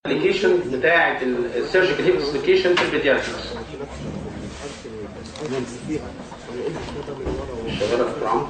الابلكيشن بتاعه السيرجيكال هيب ديسلوكيشن في البيدياتريكس شغاله في العمق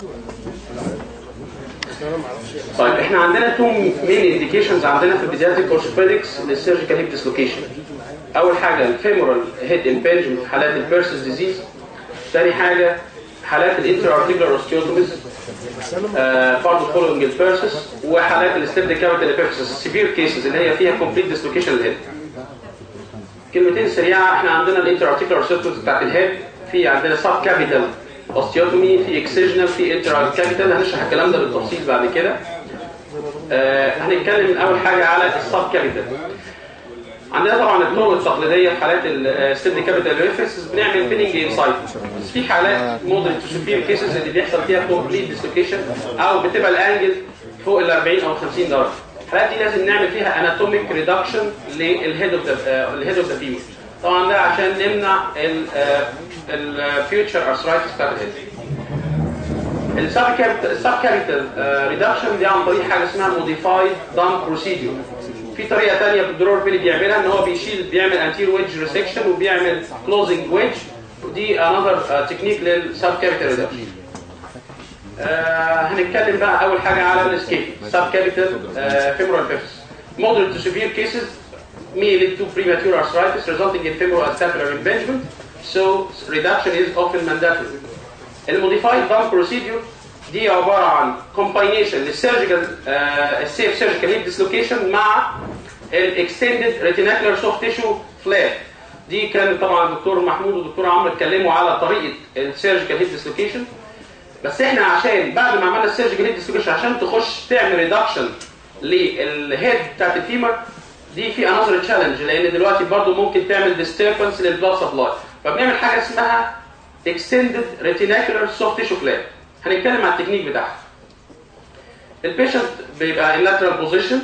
طيب احنا عندنا تو مين انديكيشنز عندنا في البيدياتريك اورثوبيدكس للسيرجيكال هيب ديسلوكيشن اول حاجه الفيمورال هيد امبنجمنت في حالات البيرسس ديزيز ثاني حاجه حالات الانتر ارتيكولار اوستيوتوميز برضه فولوينج البيرسس وحالات الستيب كابيتال ابيفيسس السيفير كيسز اللي هي فيها كومبليت ديسلوكيشن للهيد كلمتين سريعه احنا عندنا الانتر ارتيكولار اوستيوتوميز بتاعت الهيد في عندنا سب كابيتال اوستيوتومي في اكسجنال في انتر كابيتال هنشرح الكلام ده بالتفصيل بعد كده آه هنتكلم اول حاجه على السب كابيتال عندنا طبعا الطرق التقليديه في حالات الستيب كابيتال ريفرنس بنعمل بيننج انسايت بس في حالات مودريت تو سوبير كيسز اللي بيحصل فيها كومبليت ديسلوكيشن او بتبقى الانجل فوق ال 40 او 50 درجه الحالات دي لازم نعمل فيها اناتوميك ريدكشن للهيد اوف ذا الهيد اوف ذا فيمور طبعا ده عشان نمنع الفيوتشر ارثرايتس بتاعت الهيد السب كابيتال ريدكشن دي عن طريق حاجه اسمها موديفايد دام بروسيدور في طريقه ثانيه الدكتور بيلي بيعملها ان هو بيشيل بيعمل انتير ويدج ريسكشن وبيعمل كلوزنج ويدج ودي انذر تكنيك للسب كابيتال ريدكشن هنتكلم بقى اول حاجه على الاسكيب سب كابيتال femoral bifus moderate to severe cases may lead to premature arthritis resulting in femoral acetabular impingement so reduction is often mandatory الموديفايد دام بروسيدور دي عباره عن كومباينيشن للسيرجيكال السيف سيرجيكال هيب ديسلوكيشن مع الاكستندد ريتيناكولار سوفت تيشو فلاب دي كان طبعا الدكتور محمود والدكتور عمرو اتكلموا على طريقه السيرجيكال هيب ديسلوكيشن بس احنا عشان بعد ما عملنا السيرجيكال هيب ديسلوكيشن عشان تخش تعمل ريدكشن للهيد بتاعت الفيمر دي في انذر تشالنج لان دلوقتي برضو ممكن تعمل ديستربنس للبلاد سبلاي فبنعمل حاجه اسمها اكستندد ريتيناكولار سوفت تيشو فلاب هنتكلم على التكنيك بتاعها البيشنت بيبقى in lateral position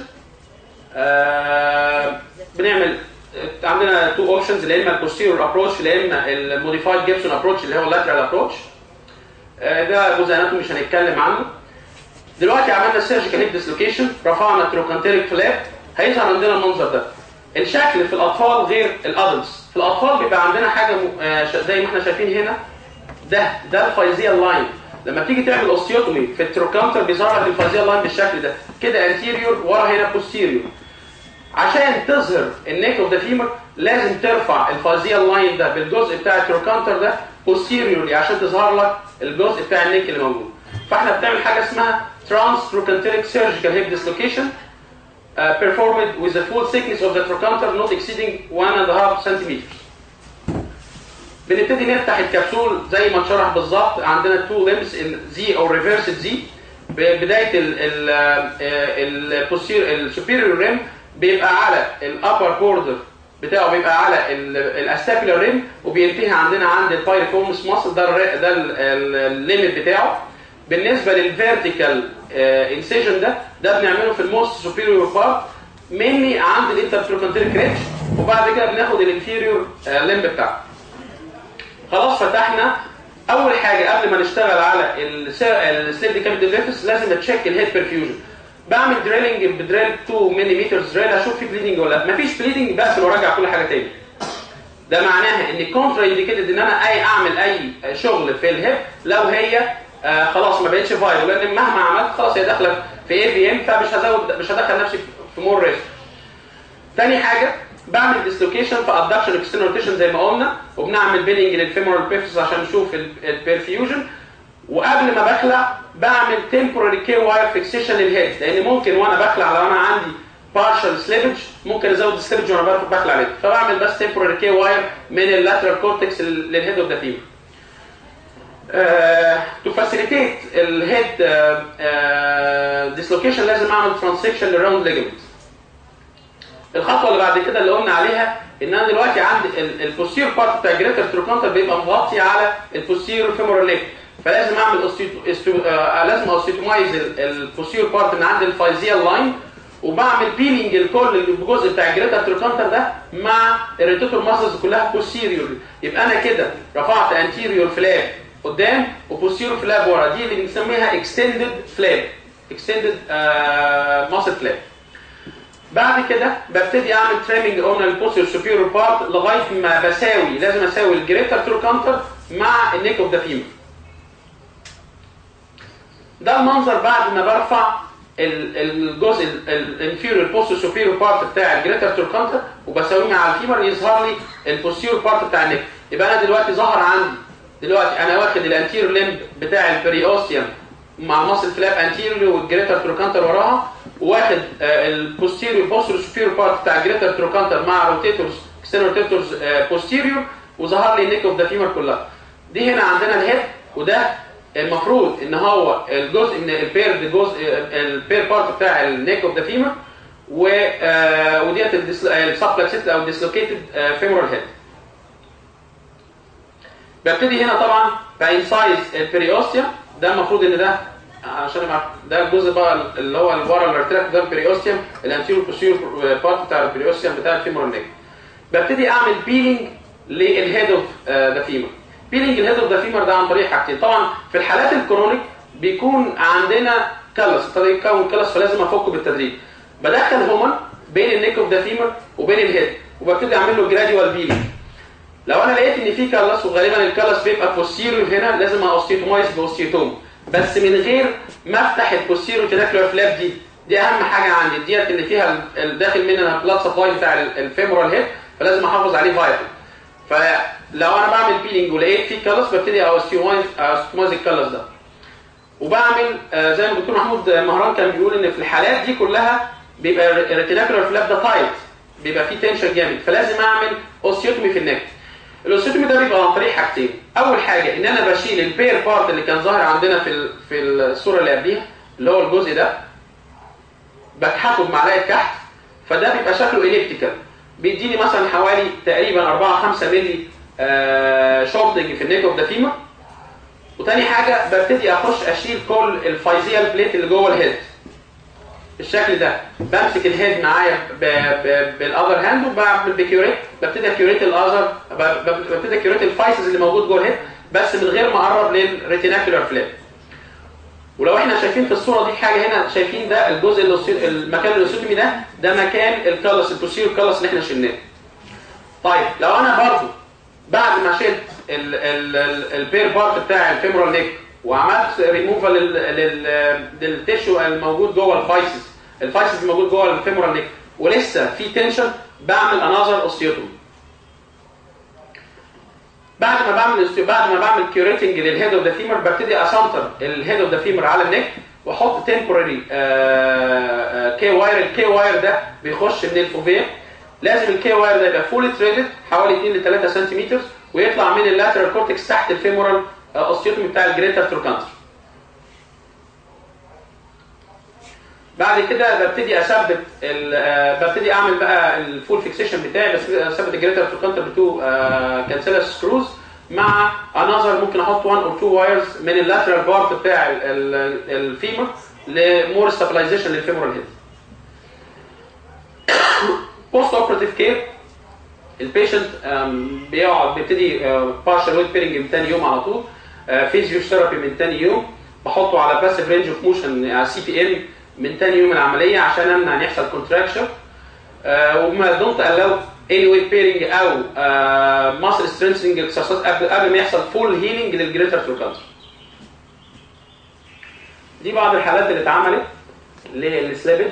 آه بنعمل عندنا تو اوبشنز يا اما البوستيرور ابروتش يا اما الموديفايد جيبسون ابروتش اللي هو اللاترال ابروتش آه ده جزء اناتومي مش هنتكلم عنه دلوقتي عملنا السيرجيكال هيب ديسلوكيشن رفعنا التروكانتيريك فلاب هيظهر عندنا المنظر ده الشكل في الاطفال غير الادلتس في الاطفال بيبقى عندنا حاجه زي ما احنا شايفين هنا ده ده الفايزيال لاين لما تيجي تعمل اوستيوتومي في التروكانتر بيظهر لك الفازيال لاين بالشكل ده كده انتيريور ورا هنا بوستيريور عشان تظهر النيك اوف ذا فيمر لازم ترفع الفازيال لاين ده بالجزء بتاع التروكانتر ده بوستيريورلي عشان تظهر لك الجزء بتاع النيك اللي موجود فاحنا بنعمل حاجه اسمها ترانس تروكانتريك سيرجيكال هيب ديسلوكيشن uh, performed with the full thickness of the trochanter not exceeding 1.5 centimeters بنبتدي نفتح الكبسول زي ما اتشرح بالظبط عندنا تو ليمبس زي او ريفرس زي بدايه البوستير السوبيريور ريم بيبقى على الابر بوردر بتاعه بيبقى على الاستابيلر ريم وبينتهي عندنا عند البايريفورمس ماسل ده ده الليميت بتاعه بالنسبه للفيرتيكال انسيجن ده ده بنعمله في الموست سوبيريور بارت مني عند الانترتروكانتيريك ريتش وبعد كده بناخد الانفيريور ليمب بتاعه خلاص فتحنا اول حاجه قبل ما نشتغل على السليب دي كابيتال ريفس لازم اتشيك الهيد برفيوجن بعمل دريلنج بدريل 2 ملم دريل اشوف في بليدنج ولا لا مفيش بليدنج بقفل وراجع كل حاجه تاني ده معناها ان كونترا انديكيتد ان انا اي اعمل اي شغل في الهيب لو هي آه خلاص ما بقتش فايرال لان مهما عملت خلاص هي داخله في اي في ام فمش هزود مش هدخل نفسي في مور ريسك تاني حاجه بعمل ديسلوكيشن في ادكشن اكسترنال روتيشن زي ما قلنا وبنعمل بيلنج للفيمورال بيفس عشان نشوف البرفيوجن وقبل ما بخلع بعمل تمبوراري كي واير فيكسيشن للهيد لان ممكن وانا بخلع لو انا عندي بارشال سليبج ممكن ازود السليبج وانا بخلع ليد فبعمل بس تمبوراري كي واير من اللاترال كورتكس للهيد اوف ذا فيمر تو فاسيليتيت الهيد ديسلوكيشن لازم اعمل ترانسكشن للراوند ليجمنت الخطوه اللي بعد كده اللي قلنا عليها ان انا دلوقتي عندي البوستير بارت بتاع الجريتر تروكانتر بيبقى مغطي على البوستير فيمورال ليك فلازم اعمل أستيتو... استو... آه لازم اوستيتومايز البوستير بارت من عند الفايزيال لاين وبعمل بيلينج الكل الجزء بتاع الجريتر تروكانتر ده مع الريتوتور ماسلز كلها بوستيريور يبقى انا كده رفعت انتيريور فلاب قدام وبوستيريور فلاب ورا دي اللي بنسميها اكستندد فلاب اكستندد ماسل فلاب بعد كده ببتدي اعمل تريمنج اون البوستير سوبيريور بارت لغايه ما بساوي لازم اساوي الجريتر تروكانتر مع النيك اوف ذا فيمر ده المنظر بعد ما برفع ال- الجزء الانفيريور بوستير سوبيريور بارت بتاع الجريتر تروكانتر وبساويه مع الفيمر يظهر لي البوستيريور بارت بتاع النيك يبقى انا دلوقتي ظهر عندي دلوقتي انا واخد الانتيريور ليمب بتاع البريوستيوم مع ماسل فلاب انتيريور والجريتر تروكانتر وراها واخد البوستيريور بوستيريور سوبيريور بارت بتاع الجريتر تروكانتر مع روتيتورز اكسترنال روتيتورز بوستيريور وظهر لي النيك اوف ذا فيمر كلها دي هنا عندنا الهيد وده المفروض ان هو الجزء من البير جزء البير بارت بتاع النيك اوف ذا فيمر و آه، وديت السبلكسيت او ديسلوكيتد فيمورال هيد ببتدي هنا طبعا بانسايز البريوستيوم ده المفروض ان ده عشان أبقى- ده الجزء بقى اللي هو اللي ورا الارتراك ده البريوستيوم الانتيريور بوستيريور بارت بتاع البريوستيوم بتاع الفيمورال نيك ببتدي اعمل بيلينج للهيد اوف ذا فيمر بيلينج الهيد اوف ذا فيمر ده عن طريق حاجتين طبعا في الحالات الكرونيك بيكون عندنا كلس ابتدى يتكون كلس فلازم افكه بالتدريج بدخل هومن بين النيك اوف ذا فيمر وبين الهيد وببتدي اعمل له جراديوال بيلينج لو انا لقيت ان في كلس وغالبا الكلس بيبقى بوستيريور هنا لازم اوستيوتومايز باوستيوتوم بس من غير ما افتح البوستيريور تناكلر فلاب دي دي اهم حاجه عندي ديت اللي فيها الداخل منها بلاد سبلاي بتاع الفيمورال هيد فلازم احافظ عليه فايتال فلو انا بعمل بيلينج ولقيت في كلس ببتدي اوستيومايز اوستيومايز الكلس ده وبعمل آه، زي ما الدكتور محمود مهران كان بيقول ان في الحالات دي كلها بيبقى الريتيناكولار فلاب ده تايت بيبقى فيه تنشن جامد فلازم اعمل اوستيوتومي في النك الاوستيوتومي ده بيبقى عن طريق حاجتين اول حاجه ان انا بشيل البير بارت اللي كان ظاهر عندنا في ال- في الصوره اللي قبليها اللي هو الجزء ده بكحته بمعلقه كحت فده بيبقى شكله اليبتيكال بيديني مثلا حوالي تقريبا 4 5 مللي شورتنج في النيك اوف ذا فيمر وتاني حاجه ببتدي اخش اشيل كل الفايزيال بليت اللي جوه الهيد بالشكل ده بمسك الهيد معايا ب- ب- بالاذر هاند وبعمل بكيوريت ببتدي اكيوريت الاذر ببتدي اكيوريت الفايسز اللي موجود جوه الهيد بس من غير ما اقرب للريتيناكولار فلاب ولو احنا شايفين في الصوره دي حاجه هنا شايفين ده الجزء اللي المكان اللوسيتومي ده ده مكان الكلس البوسيرو كلس اللي احنا شلناه طيب لو انا برضو بعد ما شلت ال- ال- ال- البير بارت بتاع الفيمورال نيك وعملت ريموفال للتيشو الموجود جوه الفايسز الفايسز الموجود جوه الفيمورال نيك ولسه في تنشن بعمل انذر اوستيوتومي بعد ما بعمل استيو- بعد ما بعمل كيوريتنج للهيد اوف ذا فيمر ببتدي اسنتر الهيد اوف ذا فيمر على النيك واحط تمبوراري كي واير الكي واير ده بيخش من الفوفيه لازم الكي واير ده يبقى فولي تريدد حوالي 2 ل 3 سنتيمتر ويطلع من اللاترال كورتكس تحت الفيمورال اوستيوتومي بتاع الجريتر تروكانتر بعد كده ببتدي اثبت ال- آه، ببتدي اعمل بقى الفول فيكسيشن بتاعي بس اثبت الجريتر تروكانتر بتو كانسيلر سكروز مع انذر ممكن احط 1 اور 2 وايرز من اللاترال بارت بتاع الفيمر لمور ستابلايزيشن للفيمورال هيد بوست اوبراتيف كير البيشنت بيقعد بيبتدي بارشال ويت بيرنج من تاني يوم على طول فيزيوثيرابي من تاني يوم بحطه على باسيف رينج اوف موشن على سي بي ام من تاني يوم العمليه عشان امنع ان يحصل كونتراكشن وما دونت الاو اني ويت بيرنج او ماسل سترينثنج اكسرسايز قبل قبل ما يحصل فول هيلينج للجريتر تروكانتر دي بعض الحالات اللي اتعملت للسليبج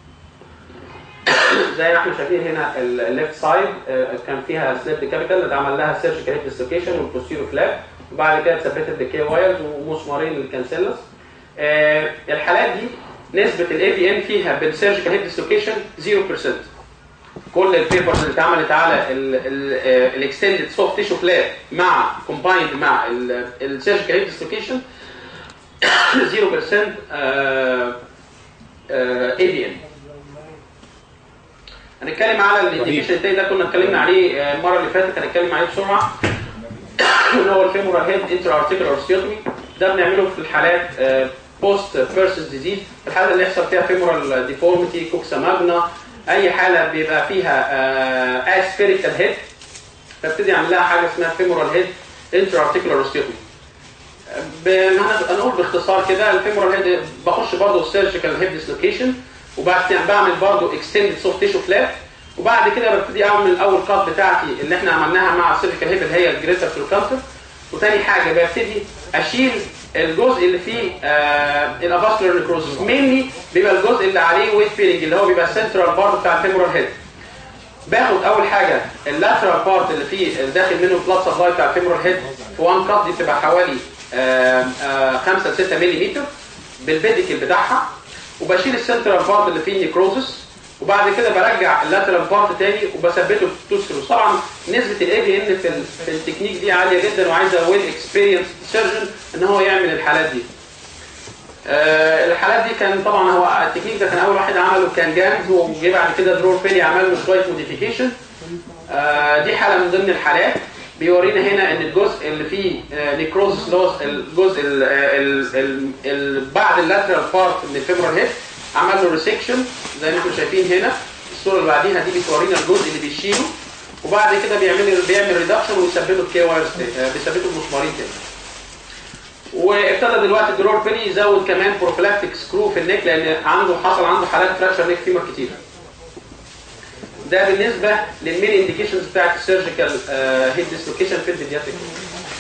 زي ما احنا شايفين هنا الليفت سايد كان فيها سليب كابيتال اتعمل لها سيرجيكال هيب ديسلوكيشن والبوستيرو فلاب وبعد كده اتثبتت بكي وايرز ومسمارين للكانسيلس آه، الحالات دي نسبة الاي في ان فيها بالسيرجيكال هيب ديسلوكيشن 0% كل البيبرز اللي اتعملت على الاكستندد سوفت تيشو فلاب مع كومبايند مع السيرجيكال هيب ديسلوكيشن 0% اي في ان هنتكلم على الانديكيشن التاني ده كنا اتكلمنا عليه آه، المره اللي فاتت هنتكلم عليه بسرعه اللي هو الفيمورال هيد انتر ارتيكولار اوستيوتومي ده بنعمله في الحالات بوست بيرسس ديزيز الحاله اللي يحصل فيها فيمورال ديفورميتي كوكسا ماجنا اي حاله بيبقى فيها اسفيريكال هيد فابتدي اعمل لها حاجه اسمها فيمورال هيد انتر ارتيكولار اوستيوتومي هنقول باختصار كده الفيمورال هيد بخش برضه السيرجيكال هيب ديسلوكيشن وبعد بعمل برضه اكستندد سوفت تيشو فلاب وبعد كده ببتدي اعمل الاول كات بتاعتي اللي احنا عملناها مع السيرفيكال هيب اللي هي الجريتر تروكانتر وتاني حاجه ببتدي اشيل الجزء اللي فيه آه الافاسكولار نيكروزس مينلي بيبقى الجزء اللي عليه ويت فيلنج اللي هو بيبقى السنترال بارت بتاع الفيمورال هيد باخد اول حاجه اللاترال بارت اللي فيه داخل منه البلاد سبلاي بتاع الفيمورال هيد في وان كات دي بتبقى حوالي 5 ل 6 ملم بالبيديكل بتاعها وبشيل السنترال بارت اللي فيه نيكروزس وبعد كده برجع اللاترال بارت تاني وبثبته بتوستروس طبعا نسبه الاي بي ان في, في التكنيك دي عاليه جدا وعايزه ويل اكسبيرينس سيرجن ان هو يعمل الحالات دي أه الحالات دي كان طبعا هو التكنيك ده كان اول واحد عمله كان جامز وجه بعد كده درور بيلي عمل له شويه موديفيكيشن أه دي حاله من ضمن الحالات بيورينا هنا ان الجزء اللي فيه نيكروزس اللي هو الجزء ال ال ال ال بعد اللاترال بارت من الفيبرال هيد عمل له ريسكشن زي ما انتم شايفين هنا الصوره اللي بعديها دي بتورينا الجزء اللي بيشيله وبعد كده بيعمل بيعمل ريدكشن ويثبته بكي وايرز بيثبته بمسمارين تاني وابتدى دلوقتي الدرور بيلي يزود كمان بروفلاكتيك سكرو في النك لان عنده حصل عنده حالات فراكشر نيك فيمر كتير ده بالنسبه للمين انديكيشنز بتاعت السيرجيكال هيد ديسلوكيشن في البيدياتريك